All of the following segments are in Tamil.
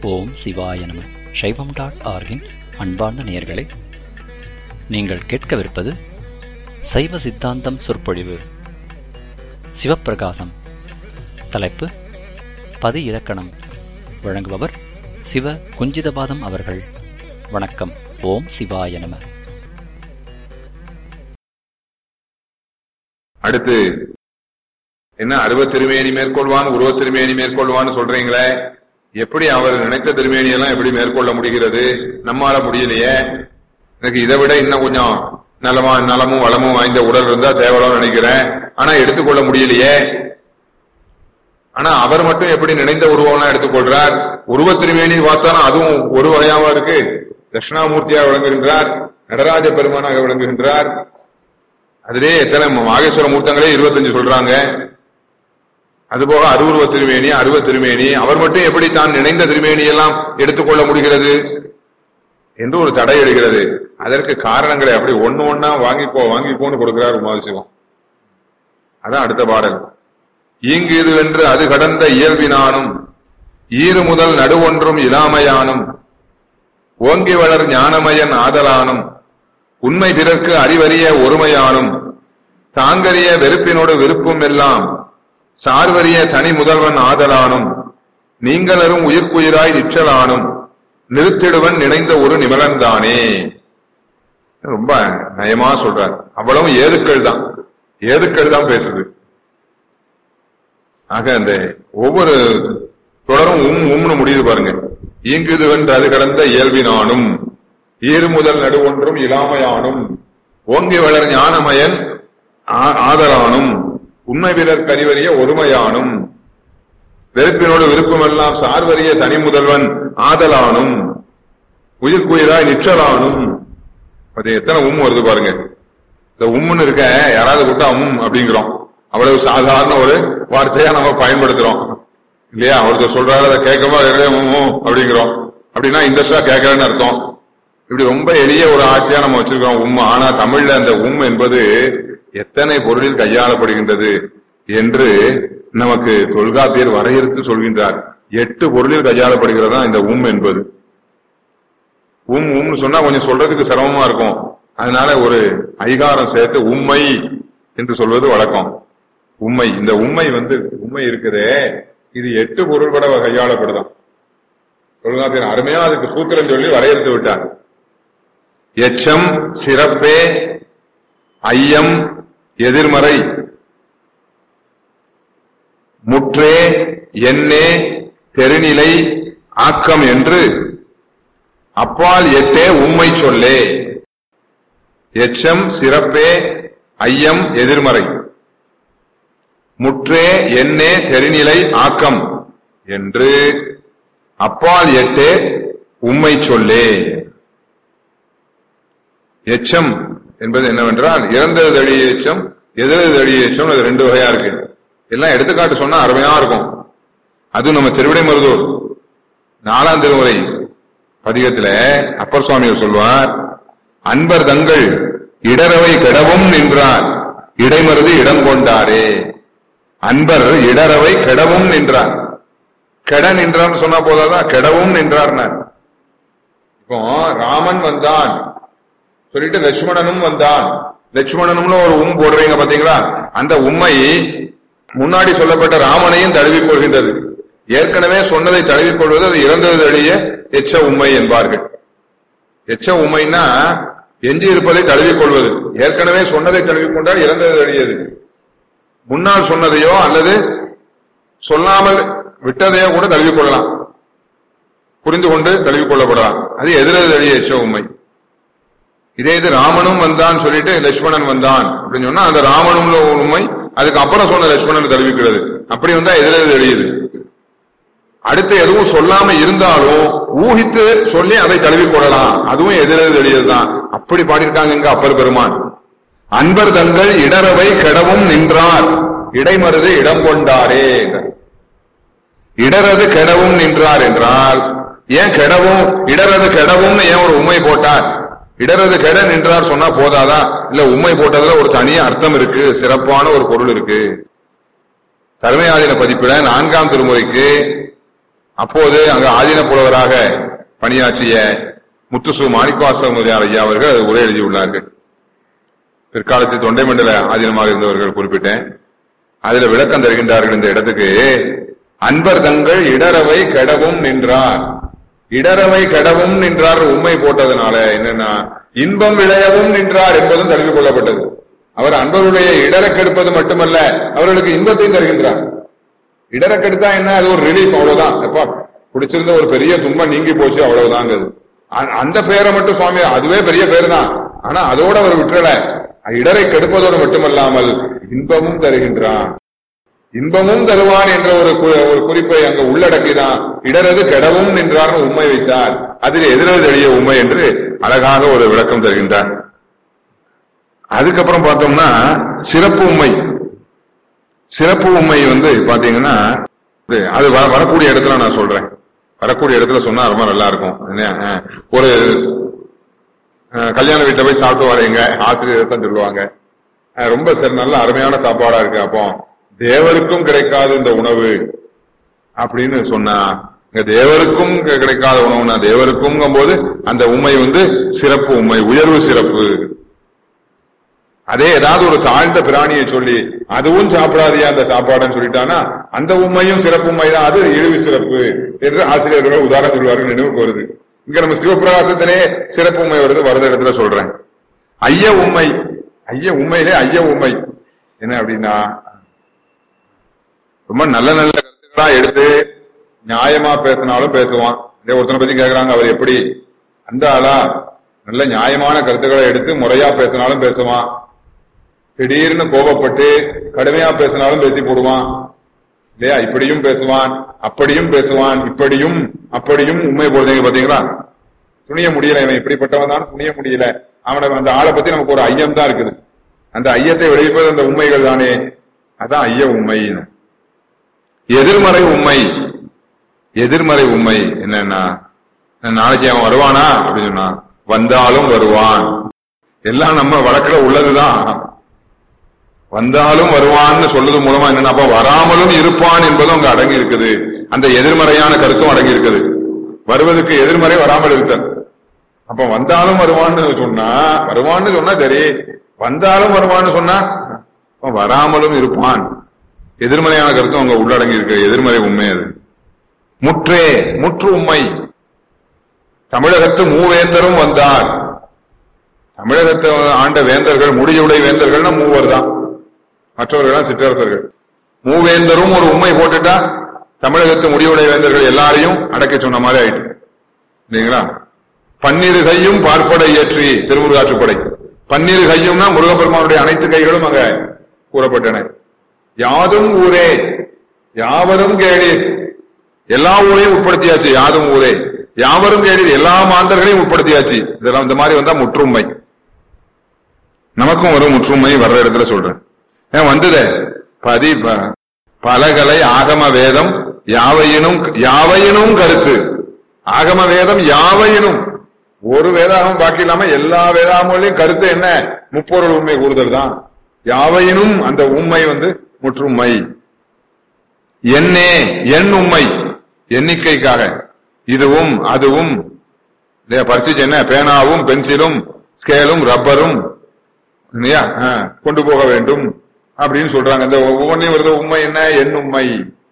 ஓம் சிவாய நம சைவம் டாட் ஆர்கின் அன்பார்ந்த நேயர்களே நீங்கள் கேட்கவிருப்பது சைவ சித்தாந்தம் சொற்பொழிவு சிவப்பிரகாசம் தலைப்பு பதி இலக்கணம் வழங்குபவர் சிவ குஞ்சிதபாதம் அவர்கள் வணக்கம் ஓம் சிவாய நம அடுத்து என்ன அருவத் திருமேனி மேற்கொள்வான் உருவத் திருமேனி மேற்கொள்வான்னு சொல்றீங்களே எப்படி அவர் நினைத்த திருமேனி எல்லாம் எப்படி மேற்கொள்ள முடிகிறது நம்மால முடியலையே எனக்கு இதை விட இன்னும் கொஞ்சம் நலமா நலமும் வளமும் வாய்ந்த உடல் இருந்தா தேவலாம் நினைக்கிறேன் ஆனா எடுத்துக்கொள்ள முடியலையே ஆனா அவர் மட்டும் எப்படி நினைந்த உருவம்லாம் எடுத்துக்கொள்றார் உருவத் திருமேனி பார்த்தாலும் அதுவும் ஒரு வகையாவா இருக்கு தட்சிணாமூர்த்தியாக விளங்குகின்றார் நடராஜ பெருமானாக விளங்குகின்றார் அதிலே எத்தனை மாகேஸ்வர மூர்த்தங்களே இருபத்தஞ்சு சொல்றாங்க அதுபோக அருவுருவ திருமேனி அருவ திருமேனி அவர் மட்டும் எப்படி தான் நினைந்த திருமேனி எல்லாம் எடுத்துக்கொள்ள முடிகிறது என்று ஒரு தடை எழுகிறது அதற்கு காரணங்களை அப்படி ஒண்ணு ஒன்னா வாங்கிப்போ வாங்கிப்போன்னு கொடுக்கிறார் உமாதிசிவம் அதான் அடுத்த பாடல் ஈங்கு இது என்று அது கடந்த இயல்பினானும் ஈறு முதல் நடுவொன்றும் இலாமையானும் ஓங்கி வளர் ஞானமயன் ஆதலானும் உண்மை பிறர்க்கு அறிவறிய ஒருமையானும் தாங்கறிய வெறுப்பினோடு விருப்பும் எல்லாம் சார்வறிய தனி முதல்வன் ஆதலானும் நீங்களரும் உயிர்க்குயிராய் நிற்றலானும் நிறுத்திடுவன் நினைந்த ஒரு நிமலன் தானே ரொம்ப நயமா சொல்றார் அவ்வளவும் ஏதுக்கள் தான் ஏதுக்கள் தான் பேசுது ஆக அந்த ஒவ்வொரு தொடரும் உம் உம்னு முடியுது பாருங்க ஈங்குது வென்று அது கடந்த இயல்பினானும் ஈறு முதல் நடுவொன்றும் இலாமையானும் ஓங்கி வளர் ஞானமயன் ஆ- ஆதலானும் உண்மை பிறர் கறிவறிய ஒருமையானும் வெறுப்பினோடு விருப்பமெல்லாம் சார்வறிய தனி முதல்வன் ஆதலானும் உயிர்க்குயிராய் நிற்றலானும் அது எத்தனை உம் வருது பாருங்க இந்த உம்முன்னு இருக்க யாராவது கூட்டா உம் அப்படிங்கிறோம் அவ்வளவு சாதாரண ஒரு வார்த்தையா நம்ம பயன்படுத்துறோம் இல்லையா ஒருத்தர் சொல்றாரு அதை கேட்கமா அப்படிங்கிறோம் அப்படின்னா இன்ட்ரெஸ்டா கேட்கறேன்னு அர்த்தம் இப்படி ரொம்ப எளிய ஒரு ஆட்சியா நம்ம வச்சிருக்கோம் உம் ஆனா தமிழ்ல அந்த உம் என்பது எத்தனை பொருளில் கையாளப்படுகின்றது என்று நமக்கு தொல்காப்பியர் வரையறுத்து சொல்கின்றார் எட்டு பொருளில் கையாளப்படுகிறதா இந்த உம் என்பது உம் உம்னு சொன்னா கொஞ்சம் சொல்றதுக்கு சிரமமா இருக்கும் அதனால ஒரு ஐகாரம் சேர்த்து உம்மை என்று சொல்வது வழக்கம் உம்மை இந்த உம்மை வந்து உம்மை இருக்குதே இது எட்டு பொருள்பட கையாளப்படுதான் தொல்காப்பியர் அருமையா அதுக்கு சூத்திரம் சொல்லி வரையறுத்து விட்டார் எச்சம் சிறப்பே ஐயம் எதிர்மறை முற்றே எண்ணே தெருநிலை ஆக்கம் என்று அப்பால் எட்டே உம்மை சொல்லே எச்சம் சிறப்பே ஐயம் எதிர்மறை முற்றே எண்ணே தெருநிலை ஆக்கம் என்று அப்பால் எட்டே உம்மை சொல்லே எச்சம் என்பது என்னவென்றால் இறந்தது தழிய எச்சம் எதிரது தழிய எச்சம் அது ரெண்டு வகையா இருக்கு எல்லாம் எடுத்துக்காட்டு சொன்னா அருமையா இருக்கும் அதுவும் நம்ம திருவிடை மருதூர் நாலாம் திருமுறை பதிகத்துல அப்பர் சுவாமிகள் சொல்வார் அன்பர் தங்கள் இடரவை கெடவும் நின்றார் இடைமருது இடம் கொண்டாரே அன்பர் இடரவை கெடவும் நின்றார் கெட நின்றான்னு சொன்னா போதாதான் கெடவும் நின்றார்னார் இப்போ ராமன் வந்தான் சொல்லிட்டு லட்சுமணனும் வந்தான் லட்சுமணனும்னு ஒரு உம் போடுறீங்க பாத்தீங்களா அந்த உண்மை முன்னாடி சொல்லப்பட்ட ராமனையும் தழுவிக் கொள்கின்றது ஏற்கனவே சொன்னதை தழுவிக் கொள்வது அது இறந்தது தழிய எச்ச உண்மை என்பார்கள் எச்ச உண்மைன்னா எஞ்சி இருப்பதை தழுவிக் கொள்வது ஏற்கனவே சொன்னதை தழுவிக் கொண்டால் இறந்தது தழியது முன்னால் சொன்னதையோ அல்லது சொல்லாமல் விட்டதையோ கூட தழுவிக் கொள்ளலாம் புரிந்து கொண்டு தழுவிக் கொள்ளப்படலாம் அது எதிரது தழிய எச்ச உண்மை இதே இது ராமனும் வந்தான் சொல்லிட்டு லட்சுமணன் வந்தான் அப்படின்னு சொன்னா அந்த ராமனும் உண்மை அதுக்கு அப்புறம் சொன்ன லட்சுமணன் தழுவிக்கிறது அப்படி வந்தா எதிரது தெரியுது அடுத்து எதுவும் சொல்லாம இருந்தாலும் ஊகித்து சொல்லி அதை தழுவிக் கொள்ளலாம் அதுவும் எதிரது தெரியுதுதான் அப்படி பாடியிருக்காங்க இங்க அப்பர் பெருமான் அன்பர் தங்கள் இடரவை கெடவும் நின்றார் இடைமருது இடம் கொண்டாரே என்றார். இடரது கெடவும் நின்றார் என்றால் ஏன் கெடவும் இடரது கெடவும்னு ஏன் ஒரு உண்மை போட்டார் இடரது கெட நின்றார் சொன்னா போதாதா இல்ல உண்மை போட்டதுல ஒரு தனி அர்த்தம் இருக்கு சிறப்பான ஒரு பொருள் இருக்கு தர்மயாதின பதிப்பில நான்காம் திருமுறைக்கு அப்போது அங்கு ஆதீன புலவராக பணியாற்றிய முத்துசு மாணிக்கவாச முதலியார் ஐயா அவர்கள் அது உரை எழுதியுள்ளார்கள் பிற்காலத்தில் தொண்டை மண்டல ஆதீனமாக இருந்தவர்கள் குறிப்பிட்டேன் அதுல விளக்கம் தருகின்றார்கள் இந்த இடத்துக்கு அன்பர் தங்கள் இடரவை கெடவும் நின்றார் இடரவை கெடவும் நின்றார் உண்மை போட்டதுனால என்னன்னா இன்பம் விளையவும் நின்றார் என்பதும் தெரிந்து கொள்ளப்பட்டது அவர் அன்பருடைய இடர கெடுப்பது மட்டுமல்ல அவர்களுக்கு இன்பத்தையும் தருகின்றார் இடர கெடுத்தா என்ன அது ஒரு ரிலீஃப் அவ்வளவுதான் எப்பா பிடிச்சிருந்த ஒரு பெரிய துன்பம் நீங்கி போச்சு அவ்வளவுதாங்கிறது அ- அந்த பேரை மட்டும் சுவாமி அதுவே பெரிய பேர் தான் ஆனா அதோட அவர் விட்டுறல இடரை கெடுப்பதோடு மட்டுமல்லாமல் இன்பமும் தருகின்றான் இன்பமும் தருவான் என்ற ஒரு கு- ஒரு குறிப்பை அங்க உள்ளடக்கிதான் இடரது கெடவும் நின்றார்னு உண்மை வைத்தார் அதில் எதிரது எளிய உண்மை என்று அழகாக ஒரு விளக்கம் தருகின்றார் அதுக்கப்புறம் பார்த்தோம்னா சிறப்பு உண்மை சிறப்பு உண்மை வந்து பாத்தீங்கன்னா இது அது வர- வரக்கூடிய இடத்துல நான் சொல்றேன் வரக்கூடிய இடத்துல சொன்னா ரொம்ப நல்லா இருக்கும் என்ன, அஹ், ஒரு அஹ், கல்யாண வீட்டை போய் சாப்பிட்டு வரீங்க ஆசிரியர் தான் சொல்லுவாங்க அஹ், ரொம்ப சரி நல்ல அருமையான சாப்பாடா இருக்கு அப்போ தேவருக்கும் கிடைக்காது இந்த உணவு அப்படின்னு சொன்னா இங்க தேவருக்கும் கி- கிடைக்காத உணவுனா தேவருக்கும் போது அந்த உண்மை வந்து சிறப்பு உண்மை உயர்வு சிறப்பு அதே ஏதாவது ஒரு தாழ்ந்த பிராணியை சொல்லி அதுவும் சாப்பிடாதியா அந்த சாப்பாடுன்னு சொல்லிட்டானா அந்த உண்மையும் சிறப்பு உண்மைதான் அது இழிவு சிறப்பு என்று ஆசிரியர்கள் உதாரணம் சொல்வார்கள் நினைவுக்கு வருது இங்க நம்ம சிவபிரகாசத்திலே சிறப்பு உண்மை வருது வருத இடத்துல சொல்றேன் ஐய உண்மை ஐய உண்மையிலே ஐய உண்மை என்ன அப்படின்னா ரொம்ப நல்ல நல்ல கருத்துக்களா எடுத்து நியாயமா பேசினாலும் பேசுவான் இதே ஒருத்தனை பத்தி கேக்குறாங்க அவர் எப்படி அந்த ஆளா நல்ல நியாயமான கருத்துக்களை எடுத்து முறையா பேசினாலும் பேசுவான் திடீர்னு கோபப்பட்டு கடுமையா பேசினாலும் பேசி போடுவான் இல்லையா இப்படியும் பேசுவான் அப்படியும் பேசுவான் இப்படியும் அப்படியும் உண்மை போடுறீங்க பாத்தீங்களா துணிய முடியல இவன் இப்படிப்பட்டவன் தான் துணிய முடியல அவனை அந்த ஆளை பத்தி நமக்கு ஒரு ஐயம் தான் இருக்குது அந்த ஐயத்தை விளைவிப்பது அந்த உண்மைகள் தானே அதான் ஐய உண்மைன்னு எதிர்மறை உண்மை எதிர்மறை உண்மை என்னன்னா நாளைக்கு அவன் வருவானா அப்படின்னு சொன்னா வந்தாலும் வருவான் எல்லாம் நம்ம வழக்குல உள்ளதுதான் வந்தாலும் வருவான்னு சொல்றது மூலமா என்னன்னா அப்ப வராமலும் இருப்பான் என்பதும் அங்க அடங்கி இருக்குது அந்த எதிர்மறையான கருத்தும் அடங்கி இருக்குது வருவதற்கு எதிர்மறை வராமல் இருத்தல் அப்ப வந்தாலும் வருவான்னு சொன்னா வருவான்னு சொன்னா சரி வந்தாலும் வருவான்னு சொன்னா அப்ப வராமலும் இருப்பான் எதிர்மறையான கருத்தும் அங்க உள்ளடங்கி இருக்கு எதிர்மறை உண்மை அது முற்றே முற்று உண்மை தமிழகத்து மூவேந்தரும் வந்தார் தமிழகத்தை ஆண்ட வேந்தர்கள் முடியுடை வேந்தர்கள்னா மூவர் தான் மற்றவர்கள் சிற்றரசர்கள் மூவேந்தரும் ஒரு உண்மை போட்டுட்டா தமிழகத்து முடிவுடை வேந்தர்கள் எல்லாரையும் அடக்க சொன்ன மாதிரி ஆயிட்டு இல்லைங்களா பன்னிரு கையும் பார்ப்படை ஏற்றி திருமுருகாற்றுப்படை பன்னிரு கையும்னா முருகப்பெருமானுடைய அனைத்து கைகளும் அங்க கூறப்பட்டன யாதும் ஊரே யாவரும் கேளீர் எல்லா ஊரையும் உட்படுத்தியாச்சு யாதும் ஊரே யாவரும் கேளீர் எல்லா மாந்தர்களையும் உட்படுத்தியாச்சு இதெல்லாம் இந்த மாதிரி வந்தா முற்றுமை நமக்கும் வரும் முற்றுமை வர்ற இடத்துல சொல்றேன் ஏன் வந்ததே பதி ப- பலகலை ஆகம வேதம் யாவையினும் யாவையினும் கருத்து ஆகம வேதம் யாவையினும் ஒரு வேதாகமம் பாக்கி இல்லாம எல்லா வேதாகமங்களையும் கருத்து என்ன முப்பொருள் உண்மை கூறுதல் தான் யாவையினும் அந்த உண்மை வந்து முற்றுமை என்னே என் உண்மை எண்ணிக்கைக்காக இதுவும் அதுவும் இல்லையா பரிச்சு என்ன பேனாவும் பென்சிலும் ஸ்கேலும் ரப்பரும் இல்லையா ஆ, கொண்டு போக வேண்டும் அப்படின்னு சொல்றாங்க இந்த ஒவ்வொன்றையும் வருது உண்மை என்ன என் உண்மை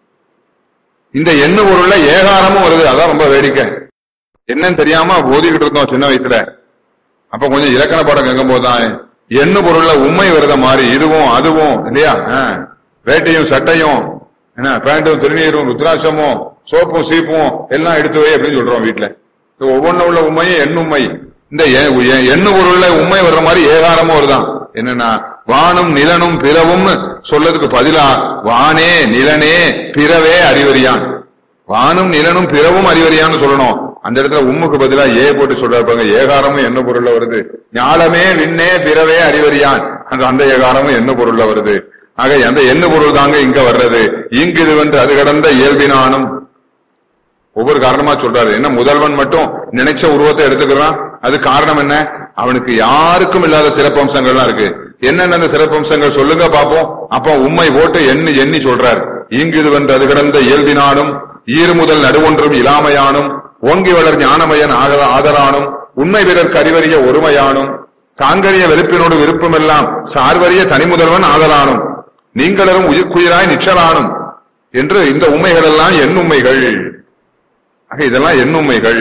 இந்த எண்ணு பொருள்ல ஏகாரமும் வருது அதான் ரொம்ப வேடிக்கை என்னன்னு தெரியாம ஓதிக்கிட்டு இருந்தோம் சின்ன வயசுல அப்ப கொஞ்சம் இலக்கண பாடம் கேட்கும் போதுதான் எண்ணு பொருள்ல உண்மை வருத மாதிரி இதுவும் அதுவும் இல்லையா ஆ, வேட்டையும் சட்டையும் என்ன பேண்டும் திருநீரும் ருத்ராட்சமும் சோப்பும் சீப்பும் எல்லாம் எடுத்து வை அப்படின்னு சொல்றோம் வீட்டுல இது ஒவ்வொன்றும் உள்ள உண்மையும் எண் உண்மை இந்த எ- எ- எண்ணு பொருள்ல உண்மை வர்ற மாதிரி ஏகாரமும் வருதான் என்னன்னா வானும் நிலனும் பிறவும் சொல்லதுக்கு பதிலா வானே நிலனே பிறவே அறிவறியான் வானும் நிலனும் பிறவும் அறிவறியான்னு சொல்லணும் அந்த இடத்துல உம்முக்கு பதிலா ஏ போட்டு சொல்றாங்க ஏகாரமும் என்ன பொருள்ல வருது ஞாலமே விண்ணே பிறவே அறிவறியான் அந்த அந்த ஏகாரமும் என்ன பொருள்ல வருது ஆக அந்த என்ன பொருள் தாங்க இங்க வர்றது இங்கு இது வென்று அது கடந்த இயல்பினானும் ஒவ்வொரு காரணமா சொல்றாரு என்ன முதல்வன் மட்டும் நினைச்ச உருவத்தை எடுத்துக்கிறான் அது காரணம் என்ன அவனுக்கு யாருக்கும் இல்லாத சிறப்பம்சங்கள்லாம் இருக்கு என்னென்ன அந்த சிறப்பம்சங்கள் சொல்லுங்க பாப்போம் அப்ப உண்மை போட்டு எண்ணி எண்ணி சொல்றார் இங்கு இது வென்று அது கிடந்த இயல்பினாலும் ஈறு முதல் நடுவொன்றும் இலாமையானும் ஓங்கி வளர் ஞானமயன் ஆக- ஆதலானும் உண்மை பிறர் கறிவறிய ஒருமையானும் தாங்கறிய வெறுப்பினோடு விருப்பமெல்லாம் சார்வறிய தனிமுதல்வன் ஆதலானும் நீங்களரும் உயிர்க்குயிராய் நிற்றலானும் என்று இந்த உண்மைகள் எல்லாம் என் உண்மைகள் ஆக இதெல்லாம் என் உண்மைகள்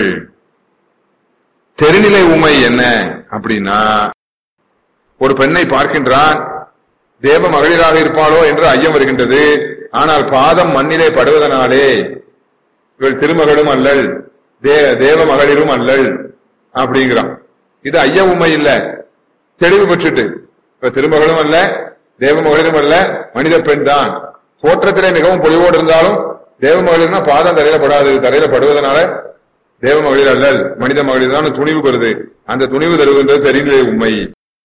தெரிநிலை உண்மை என்ன அப்படின்னா ஒரு பெண்ணை பார்க்கின்றான் தேவ மகளிராக இருப்பாளோ என்று ஐயம் வருகின்றது ஆனால் பாதம் மண்ணிலே படுவதனாலே இவள் திருமகளும் அல்லள் தே- தேவ மகளிரும் அல்லள் அப்படிங்கிறான் இது ஐய உண்மை இல்ல தெளிவு பெற்றுட்டு இப்ப திருமகளும் அல்ல தேவ மகளிரும் அல்ல மனித பெண் தான் தோற்றத்திலே மிகவும் பொலிவோடு இருந்தாலும் தேவ மகளிர்னா பாதம் தரையில படாது தரையில படுவதனால தேவ மகளிர் அல்லல் மனித மகளிர் தான் துணிவு பெறுது அந்த துணிவு தருகின்றது தெரிந்த உண்மை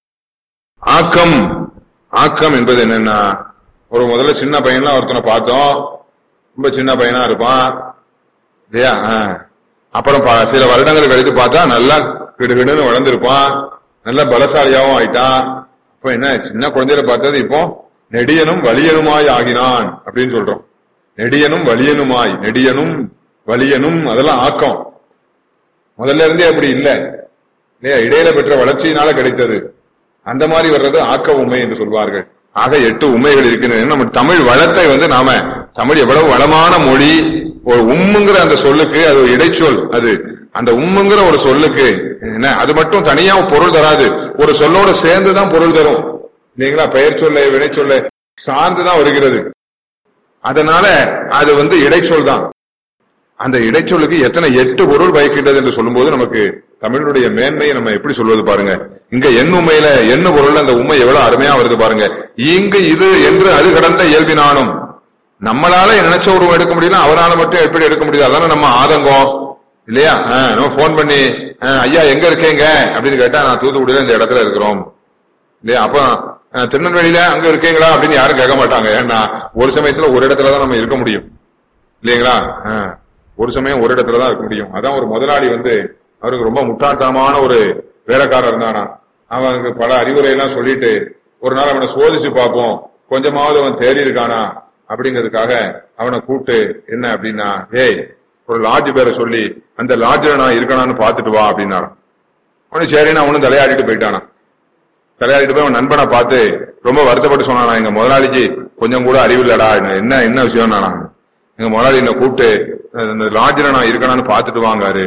ஆக்கம் ஆக்கம் என்பது என்னன்னா ஒரு முதல்ல சின்ன பையன்லாம் ஒருத்தனை பார்த்தோம் ரொம்ப சின்ன பையனா இருப்பான் இல்லையா ஆ. அப்புறம் ப- சில வருடங்கள் கழித்து பார்த்தா நல்லா கிடுகிடுன்னு வளர்ந்திருப்பான் நல்ல பலசாலியாவும் ஆயிட்டான் அப்ப என்ன சின்ன குழந்தையில பார்த்தது இப்போ நெடியனும் வலியனுமாய் ஆகினான் அப்படின்னு சொல்றோம் நெடியனும் வலியனுமாய் நெடியனும் வலியனும் அதெல்லாம் ஆக்கம் முதல்ல இருந்தே அப்படி இல்ல இல்லையா இடையில பெற்ற வளர்ச்சியினால கிடைத்தது அந்த மாதிரி வர்றது ஆக்க உண்மை என்று சொல்வார்கள் ஆக எட்டு உண்மைகள் இருக்கின்றன நம்ம தமிழ் வளத்தை வந்து நாம தமிழ் எவ்வளவு வளமான மொழி ஒரு உம்முங்கிற அந்த சொல்லுக்கு அது ஒரு இடைச்சொல் அது அந்த உம்முங்கிற ஒரு சொல்லுக்கு என்ன அது மட்டும் தனியா பொருள் தராது ஒரு சொல்லோட சேர்ந்துதான் பொருள் தரும் இல்லைங்களா பெயர் சொல்ல வினை சொல்ல சார்ந்துதான் வருகிறது அதனால அது வந்து இடைச்சொல் தான் அந்த இடைச்சொல்லுக்கு எத்தனை எட்டு பொருள் பயக்கின்றது என்று சொல்லும்போது நமக்கு தமிழுடைய மேன்மையை நம்ம எப்படி சொல்வது பாருங்க இங்க என் உண்மையில என்ன பொருள் அந்த உண்மை எவ்வளவு அருமையா வருது பாருங்க இங்கு இது என்று அது கடந்த இயல்பினானும் நம்மளால நினைச்ச உருவம் எடுக்க முடியல அவனால மட்டும் எப்படி எடுக்க முடியாது அதானே நம்ம ஆதங்கம் இல்லையா ஆ, நம்ம போன் பண்ணி ஆ, ஐயா எங்க இருக்கீங்க அப்படின்னு கேட்டா நான் தூத்துக்குடியில இந்த இடத்துல இருக்கிறோம் இல்லையா அப்ப அஹ், திருநெல்வேலியில அங்க இருக்கீங்களா அப்படின்னு யாரும் கேட்க மாட்டாங்க ஏன்னா ஒரு சமயத்துல ஒரு இடத்துல தான் நம்ம இருக்க முடியும் இல்லைங்களா அஹ், ஒரு சமயம் ஒரு இடத்துல தான் இருக்க முடியும் அதான் ஒரு முதலாளி வந்து அவருக்கு ரொம்ப முட்டாள்தனமான ஒரு வேலைக்காரர் இருந்தானா அவனுக்கு பல அறிவுரை எல்லாம் சொல்லிட்டு ஒரு நாள் அவனை சோதிச்சு பார்ப்போம் கொஞ்சமாவது அவன் தேறி இருக்கானா அப்படிங்கிறதுக்காக அவனை கூப்பிட்டு என்ன அப்படின்னா ஏய் ஒரு லாட்ஜ் பேரை சொல்லி அந்த லாட்ஜில் நான் இருக்கணான்னு பார்த்துட்டு வா அப்படின்னாராம் அவனு சரின்னு அவனும் தலையாடிட்டு போயிட்டானா தலையாடிட்டு போய் அவன் நண்பனை பார்த்து ரொம்ப வருத்தப்பட்டு சொன்னானா எங்க முதலாளிக்கு கொஞ்சம் கூட அறிவு இல்லடா என்ன என்ன விஷயம் நானா எங்க முதலாளி என்ன கூப்பிட்டு அஹ், இந்த லாட்ஜில் நான் இருக்கணும்னு பார்த்துட்டு வாங்காரு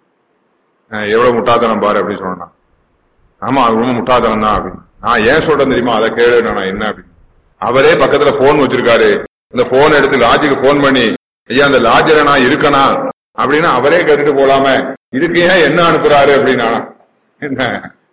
அஹ், எவ்வளவு முட்டாத்தனம் பாரு அப்படின்னு சொன்னான் ஆமா அது ரொம்ப முட்டாத்தனம் தான் அப்படின்னு நான் ஏன் சொல்றேன் தெரியுமா அதை கேளு நான் என்ன அப்படின்னு அவரே பக்கத்துல போன் வச்சிருக்காரு இந்த போன் எடுத்து லாட்ஜுக்கு போன் பண்ணி ஐயா அந்த லாட்ஜில் நான் இருக்கனா அப்படின்னு அவரே கேட்டுட்டு போலாம இதுக்கு ஏன் என்ன அனுப்புறாரு அப்படின்னா என்ன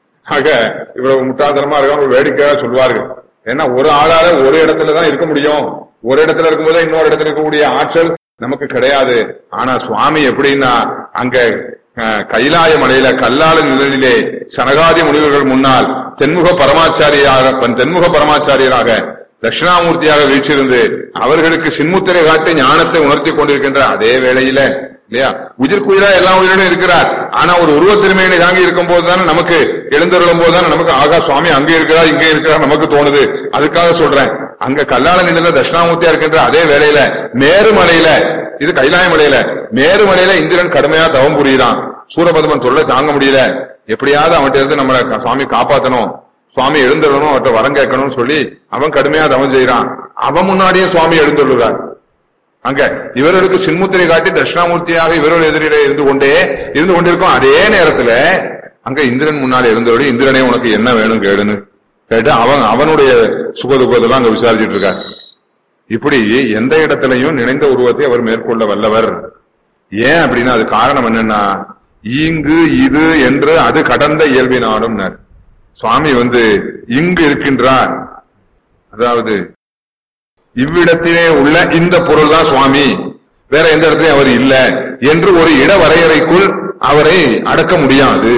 ஆக இவ்வளவு முட்டாள்தனமா இருக்க ஒரு வேடிக்கையா சொல்வார்கள் ஏன்னா ஒரு ஆளால ஒரு இடத்துல தான் இருக்க முடியும் ஒரு இடத்துல இருக்கும்போது இன்னொரு இடத்துல இருக்கக்கூடிய ஆற்றல் நமக்கு கிடையாது ஆனா சுவாமி எப்படின்னா அங்க அஹ், கைலாய மலையில கல்லால நிழலிலே சனகாதி முனிவர்கள் முன்னால் தென்முக பரமாச்சாரியாக தென்முக பரமாச்சாரியராக தட்சிணாமூர்த்தியாக வீற்றிருந்து அவர்களுக்கு சின்முத்திரை காட்டி ஞானத்தை உணர்த்தி கொண்டிருக்கின்ற அதே வேளையில இல்லையா உயிர்க்குயிரா எல்லா உயிரினும் இருக்கிறார் ஆனா ஒரு உருவத் திருமையினை தாங்கி இருக்கும் போதுதானே நமக்கு எழுந்தருளும் போதுதானே நமக்கு ஆகா சுவாமி அங்கே இருக்கிறார் இங்கே இருக்கிறார் நமக்கு தோணுது அதுக்காக சொல்றேன் அங்க கல்லால நிலையில தட்சிணாமூர்த்தியா இருக்கின்ற அதே வேளையில மேருமலையில இது கைலாய மலையில மேருமலையில இந்திரன் கடுமையா தவம் புரியுறான் சூரபதமன் தொல்லை தாங்க முடியல எப்படியாவது அவன்கிட்ட இருந்து நம்மளை க- சுவாமி காப்பாத்தணும் சுவாமி எழுந்துடணும் அவர்கிட்ட வரம் கேட்கணும்னு சொல்லி அவன் கடுமையா தவம் செய்யறான் அவன் முன்னாடியே சுவாமி எழுந்துள்ளார் அங்க இவர்களுக்கு சின்முத்திரை காட்டி தட்சிணாமூர்த்தியாக இவர்கள் எதிரிலே இருந்து கொண்டே இருந்து கொண்டிருக்கும் அதே நேரத்துல அங்க இந்திரன் முன்னாலே இருந்தவரு இந்திரனே உனக்கு என்ன வேணும் கேளுன்னு கேட்டு அவன் அவனுடைய சுகதுக்கத்தெல்லாம் அங்க விசாரிச்சுட்டு இருக்கார் இப்படி எந்த இடத்திலையும் நினைந்த உருவத்தை அவர் மேற்கொள்ள வல்லவர் ஏன் அப்படின்னா அது காரணம் என்னன்னா இங்கு இது என்று அது கடந்த இயல்பினாலும் சுவாமி வந்து இங்கு இருக்கின்றார் அதாவது இவ்விடத்திலே உள்ள இந்த பொருள் தான் சுவாமி வேற எந்த இடத்துலயும் அவர் இல்ல என்று ஒரு இட வரையறைக்குள் அவரை அடக்க முடியாது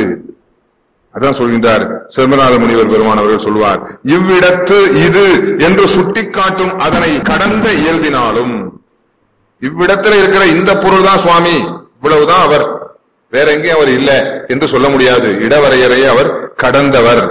அதான் சொல்கின்றார் சிதம்பரநாத முனிவர் பெருமான் அவர்கள் சொல்வார் இவ்விடத்து இது என்று சுட்டிக்காட்டும் அதனை கடந்த இயல்பினாலும் இவ்விடத்துல இருக்கிற இந்த பொருள் தான் சுவாமி இவ்வளவுதான் அவர் வேற எங்கேயும் அவர் இல்ல என்று சொல்ல முடியாது இடவரையறையை அவர் கடந்தவர்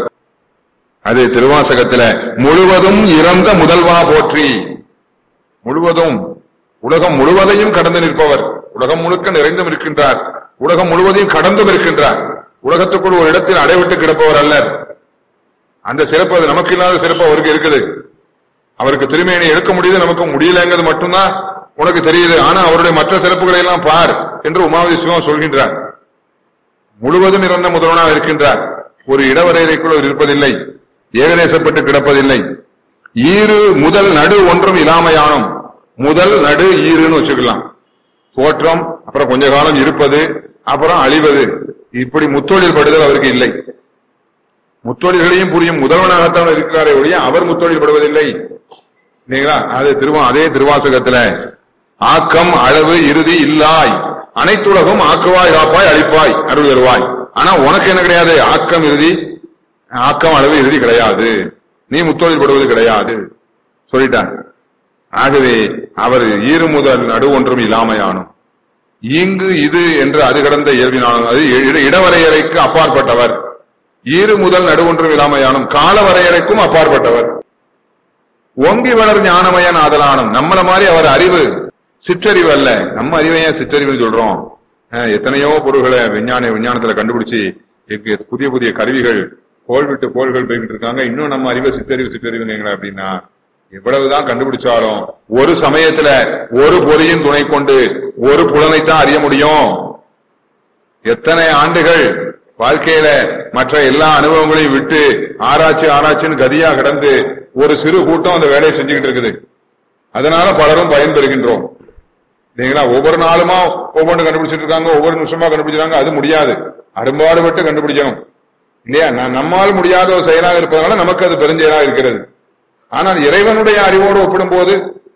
அது திருவாசகத்துல முழுவதும் இறந்த முதல்வா போற்றி முழுவதும் உலகம் முழுவதையும் கடந்து நிற்பவர் உலகம் முழுக்க நிறைந்தும் இருக்கின்றார் உலகம் முழுவதையும் கடந்தும் இருக்கின்றார் உலகத்துக்குள் ஒரு இடத்தில் அடைவிட்டு கிடப்பவர் அல்ல அந்த சிறப்பு அது நமக்கு இல்லாத சிறப்பு அவருக்கு இருக்குது அவருக்கு திருமேனி எடுக்க முடியுது நமக்கு முடியலங்கிறது மட்டும்தான் உனக்கு தெரியுது ஆனா அவருடைய மற்ற சிறப்புகளை எல்லாம் பார் என்று உமாவதி சிவம் சொல்கின்றார் முழுவதும் இறந்த முதல்வனாக இருக்கின்றார் ஒரு இடவரையறைக்குள் அவர் இருப்பதில்லை ஏகதேசப்பட்டு கிடப்பதில்லை ஈறு முதல் நடு ஒன்றும் இல்லாமையானும் முதல் நடு ஈருன்னு வச்சுக்கலாம் தோற்றம் அப்புறம் கொஞ்ச காலம் இருப்பது அப்புறம் அழிவது இப்படி முத்தொழில் படுதல் அவருக்கு இல்லை முத்தொழில்களையும் புரியும் முதல்வனாகத்தான் இருக்கிறாரே ஒழிய அவர் முத்தொழில் படுவதில்லை இல்லைங்களா அது திருவா அதே திருவாசகத்துல ஆக்கம் அளவு இறுதி இல்லாய் அனைத்துலகும் ஆக்குவாய் காப்பாய் அழிப்பாய் அருள் தருவாய் ஆனா உனக்கு என்ன கிடையாது ஆக்கம் இறுதி ஆக்கம் அளவு இறுதி கிடையாது நீ முத்தொழில் படுவது கிடையாது சொல்லிட்டான் ஆகவே அவர் ஈறு முதல் நடு ஒன்றும் இல்லாமையானும் இங்கு இது என்று அது கடந்த இயல்பினாலும் அது இட- இடவரையறைக்கு அப்பாற்பட்டவர் ஈறு முதல் நடு ஒன்றும் இல்லாமையானும் கால வரையறைக்கும் அப்பாற்பட்டவர் ஓங்கி வளர் ஞானமயன் ஆதலானும் நம்மள மாதிரி அவர் அறிவு சிற்றறிவு அல்ல நம்ம அறிவையே சிற்றறிவுன்னு சொல்றோம் அஹ், எத்தனையோ பொருள்களை விஞ்ஞான விஞ்ஞானத்துல கண்டுபிடிச்சு இங்க புதிய புதிய கருவிகள் கோள் விட்டு கோள்கள் போய்கிட்டு இருக்காங்க இன்னும் நம்ம அறிவை சிற்றறிவு சிற்றறிவுங்களா அப்படின்னா எவ்வளவுதான் கண்டுபிடிச்சாலும் ஒரு சமயத்துல ஒரு பொறியின் துணை கொண்டு ஒரு புலனைத்தான் அறிய முடியும் எத்தனை ஆண்டுகள் வாழ்க்கையில மற்ற எல்லா அனுபவங்களையும் விட்டு ஆராய்ச்சி ஆராய்ச்சின்னு கதியா கிடந்து ஒரு சிறு கூட்டம் அந்த வேலையை செஞ்சுக்கிட்டு இருக்குது அதனால பலரும் பயன்பெறுகின்றோம் இல்லைங்களா ஒவ்வொரு நாளுமா ஒவ்வொன்று கண்டுபிடிச்சிட்டு இருக்காங்க ஒவ்வொரு நிமிஷமா கண்டுபிடிச்சிருக்காங்க அது முடியாது அரும்பாடுபட்டு கண்டுபிடிக்கணும் இல்லையா நான் நம்மால் முடியாத ஒரு செயலாக இருப்பதனால நமக்கு அது பெருஞ்செயலாக இருக்கிறது ஆனால் இறைவனுடைய அறிவோடு ஒப்பிடும்போது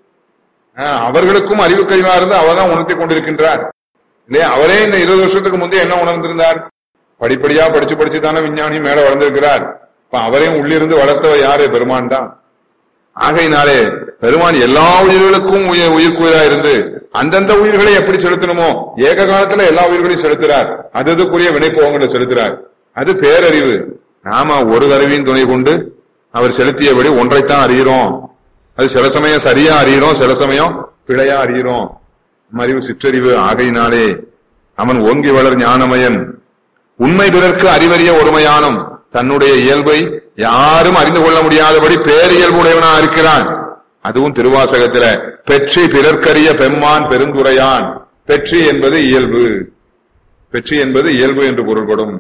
ஆஹ், அவர்களுக்கும் அறிவு கழிவா இருந்து அவர்தான் உணர்த்தி கொண்டிருக்கின்றார் இல்லையா அவரே இந்த இருபது வருஷத்துக்கு முந்தைய என்ன உணர்ந்திருந்தார் படிப்படியா படிச்சு படிச்சு தானே விஞ்ஞானி மேல வளர்ந்திருக்கிறார் இப்ப அவரையும் உள்ளிருந்து வளர்த்தவர் யாரு பெருமான் தான் ஆகையினாலே பெருமான் எல்லா உயிர்களுக்கும் உயிர் உயிர்க்குயிரா இருந்து அந்தந்த உயிர்களை எப்படி செலுத்தணுமோ ஏக காலத்துல எல்லா உயிர்களையும் செலுத்துறார் அது அதுக்குரிய வினைப்போகங்களை செலுத்துறார் அது பேரறிவு நாம ஒரு கருவியின் துணை கொண்டு அவர் செலுத்தியபடி ஒன்றைத்தான் அறிகிறோம் அது சில சமயம் சரியா அறிகிறோம் சில சமயம் பிழையா அறிகிறோம் நம்ம அறிவு சிற்றறிவு ஆகையினாலே அவன் ஓங்கி வளர் ஞானமயன் உண்மை பிறர்க்கு அறிவறிய ஒருமையானும் தன்னுடைய இயல்பை யாரும் அறிந்து கொள்ள முடியாதபடி பேரியல்புடையவனா இருக்கிறான் அதுவும் திருவாசகத்தில பெற்றி பிறர்க்கரிய பெம்மான் பெருந்துரையான் பெற்றி என்பது இயல்பு பெற்றி என்பது இயல்பு என்று பொருள்படும்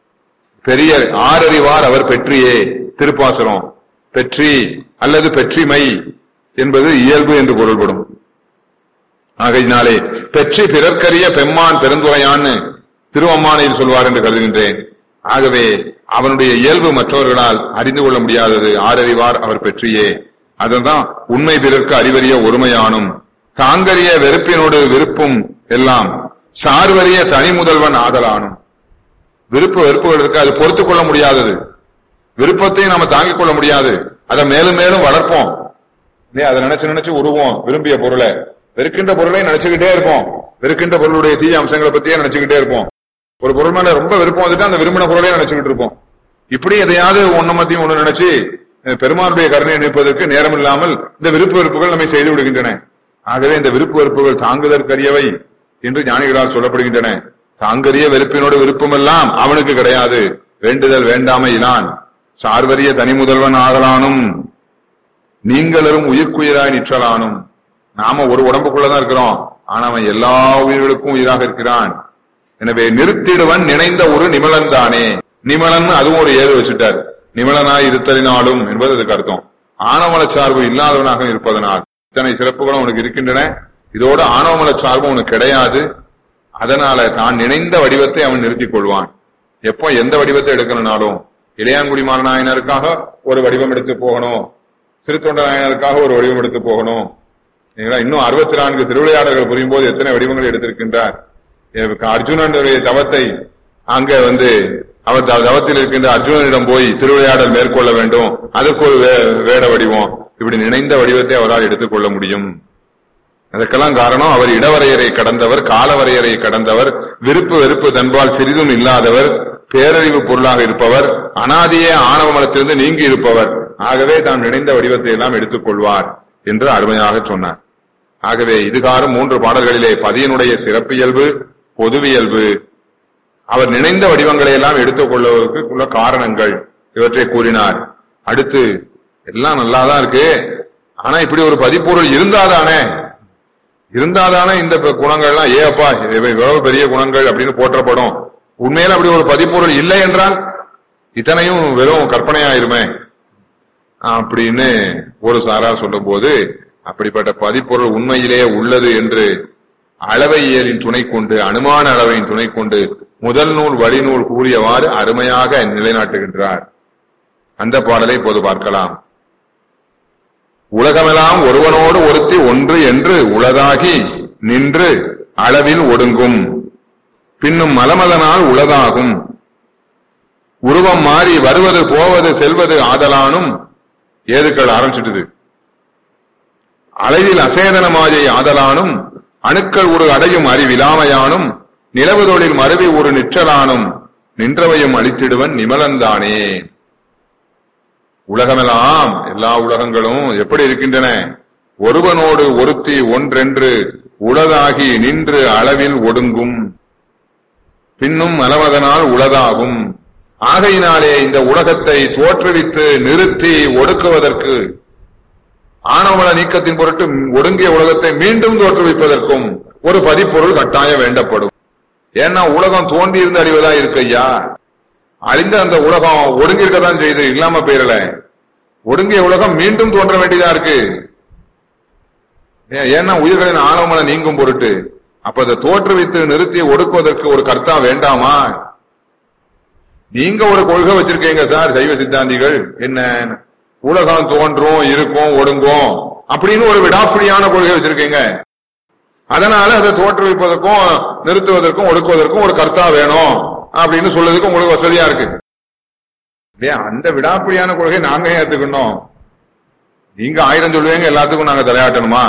பெரிய ஆரறிவார் அவர் பெற்றியே திருப்பாசுரம் பெற்றி அல்லது பெற்றிமை என்பது இயல்பு என்று பொருள்படும் ஆகையினாலே பெற்றி பிறர்க்கரிய பெம்மான் பெருந்துரையான்னு திருவம்மானையில் சொல்வார் என்று கருதுகின்றேன் ஆகவே அவனுடைய இயல்பு மற்றவர்களால் அறிந்து கொள்ள முடியாதது ஆரறிவார் அவர் பெற்றியே அதுதான் உண்மை பிறர்க்கு அறிவறிய ஒருமையானும் தாங்கறிய வெறுப்பினோடு விருப்பும் எல்லாம் சார்வறிய தனி முதல்வன் ஆதலானும் விருப்பு வெறுப்புகள் இருக்கு அது பொறுத்துக் கொள்ள முடியாதது விருப்பத்தையும் நம்ம தாங்கிக் கொள்ள முடியாது அதை மேலும் மேலும் வளர்ப்போம் இல்லையா அதை நினைச்சு நினைச்சு உருவோம் விரும்பிய பொருளை வெறுக்கின்ற பொருளை நினைச்சுக்கிட்டே இருப்போம் வெறுக்கின்ற பொருளுடைய தீய அம்சங்களை பத்தியே நினைச்சுக்கிட்டே இருப்போம் ஒரு பொருள் மேல ரொம்ப விருப்பம் வந்துட்டு அந்த விரும்பின பொருளையே நினைச்சுக்கிட்டு இருப்போம் இப்படி எதையாவது ஒண்ணு மத்தியும் ஒண்ணு நினைச்சு அஹ், பெருமானுடைய கருணையை நிற்பதற்கு நேரம் இல்லாமல் இந்த விருப்பு வெறுப்புகள் நம்மை செய்து விடுகின்றன ஆகவே இந்த விருப்பு வெறுப்புகள் தாங்குதற்கரியவை என்று ஞானிகளால் சொல்லப்படுகின்றன தாங்கரிய வெறுப்பினோடு விருப்பமெல்லாம் அவனுக்கு கிடையாது வேண்டுதல் வேண்டாமை இலான் சார்வரிய தனி முதல்வன் ஆகலானும் நீங்களரும் உயிர்க்குயிராய் நிற்றலானும் நாம ஒரு உடம்புக்குள்ளதான் இருக்கிறோம் ஆனா அவன் எல்லா உயிர்களுக்கும் உயிராக இருக்கிறான் எனவே நிறுத்திடுவன் நினைந்த ஒரு நிமலன் தானே நிமலன் அதுவும் ஒரு ஏது வச்சுட்டார் நிமலனாய் இருத்தலினாலும் என்பது அதுக்கு அர்த்தம் ஆணவமல சார்பு இல்லாதவனாக இருப்பதனால் இத்தனை சிறப்புகளும் உனக்கு இருக்கின்றன இதோடு ஆணவமல சார்பு உனக்கு கிடையாது அதனால தான் நினைந்த வடிவத்தை அவன் நிறுத்திக் கொள்வான் எப்போ எந்த வடிவத்தை எடுக்கணும்னாலும் இளையான்குடி மாறநாயனருக்காக ஒரு வடிவம் எடுத்து போகணும் சிறுத்தொண்ட நாயனருக்காக ஒரு வடிவம் எடுத்து போகணும் சரிங்களா? இன்னும் அறுபத்தி நான்கு திருவிளையாடல்கள் புரியும் போது எத்தனை வடிவங்களை எடுத்திருக்கின்றார் எனக்கு அர்ஜுனனுடைய தவத்தை அங்க வந்து அவர் த- தவத்தில் இருக்கின்ற அர்ஜுனனிடம் போய் திருவிளையாடல் மேற்கொள்ள வேண்டும் அதற்கு ஒரு வே- வேட வடிவம் இப்படி நினைந்த வடிவத்தை அவரால் எடுத்துக்கொள்ள முடியும் அதற்கெல்லாம் காரணம் அவர் இடவரையறை கடந்தவர் காலவரையறை கடந்தவர் விருப்பு வெறுப்பு தன்பால் சிறிதும் இல்லாதவர் பேரறிவு பொருளாக இருப்பவர் அனாதியே ஆணவ மலத்திலிருந்து நீங்கி இருப்பவர் ஆகவே தாம் நினைந்த வடிவத்தை எல்லாம் எடுத்துக் கொள்வார் என்று அருமையாக சொன்னார் ஆகவே இதுகாரும் மூன்று பாடல்களிலே பதியனுடைய சிறப்பியல்பு பொதுவியல்பு அவர் நினைந்த வடிவங்களை எல்லாம் எடுத்துக் கொள்வதற்கு உள்ள காரணங்கள் இவற்றை கூறினார் அடுத்து எல்லாம் நல்லாதான் இருக்கு ஆனா இப்படி ஒரு பதிப்பொருள் இருந்தாதானே இருந்தாதானே இந்த ப- குணங்கள்லாம் ஏ அப்பா இவை இவ்வளவு பெரிய குணங்கள் அப்படின்னு போற்றப்படும் உண்மையில அப்படி ஒரு பதிப்பொருள் இல்லை என்றால் இத்தனையும் வெறும் கற்பனையாயிருமே அப்படின்னு ஒரு சாரார் சொல்லும்போது அப்படிப்பட்ட பதிப்பொருள் உண்மையிலே உள்ளது என்று அளவையியலின் துணை கொண்டு அனுமான அளவையின் துணை கொண்டு முதல் நூல் வழிநூல் கூறியவாறு அருமையாக நிலைநாட்டுகின்றார் அந்த பாடலை இப்போது பார்க்கலாம் உலகமெல்லாம் ஒருவனோடு ஒருத்தி ஒன்று என்று உளதாகி நின்று அளவில் ஒடுங்கும் பின்னும் மலமதனால் உலகாகும் உருவம் மாறி வருவது போவது செல்வது ஆதலானும் ஏதுக்கள் ஆரம்பிச்சிட்டுது அளவில் அசேதனமாயை ஆதலானும் அணுக்கள் ஒரு அடையும் அறிவிலாமையானும் நிலவுதொழில் மருவி ஒரு நிற்றலானும் நின்றவையும் அழித்திடுவன் நிமலந்தானே உலகமெல்லாம் எல்லா உலகங்களும் எப்படி இருக்கின்றன ஒருவனோடு ஒருத்தி ஒன்றென்று உளதாகி நின்று அளவில் ஒடுங்கும் பின்னும் மலமதனால் உளதாகும் ஆகையினாலே இந்த உலகத்தை தோற்றுவித்து நிறுத்தி ஒடுக்குவதற்கு ஆணவமல நீக்கத்தின் பொருட்டு ஒடுங்கிய உலகத்தை மீண்டும் தோற்றுவிப்பதற்கும் ஒரு பதிப்பொருள் கட்டாயம் வேண்டப்படும் ஏன்னா உலகம் தோண்டி இருந்து அழிவதா இருக்கு ஐயா அழிந்த அந்த உலகம் ஒடுங்கி இருக்கதான் செய்து இல்லாம போயிடல ஒடுங்கிய உலகம் மீண்டும் தோன்ற வேண்டியதா இருக்கு ஏ- ஏன்னா உயிர்களின் ஆணவமன நீங்கும் பொருட்டு அப்ப அதை தோற்றுவித்து நிறுத்தி ஒடுக்குவதற்கு ஒரு கர்த்தா வேண்டாமா நீங்க ஒரு கொள்கை வச்சிருக்கீங்க சார் சைவ சித்தாந்திகள் என்ன உலகம் தோன்றும் இருக்கும் ஒடுங்கும் அப்படின்னு ஒரு விடாப்பிடியான கொள்கை வச்சிருக்கீங்க அதனால அதை தோற்றுவிப்பதற்கும் நிறுத்துவதற்கும் ஒடுக்குவதற்கும் ஒரு கர்த்தா வேணும் அப்படின்னு சொல்றதுக்கு உங்களுக்கு வசதியா இருக்கு ஏன் அந்த விடாப்பிடியான கொள்கை நாங்க ஏன் ஏத்துக்கணும் நீங்க ஆயிரம் சொல்லுவீங்க எல்லாத்துக்கும் நாங்க தலையாட்டணுமா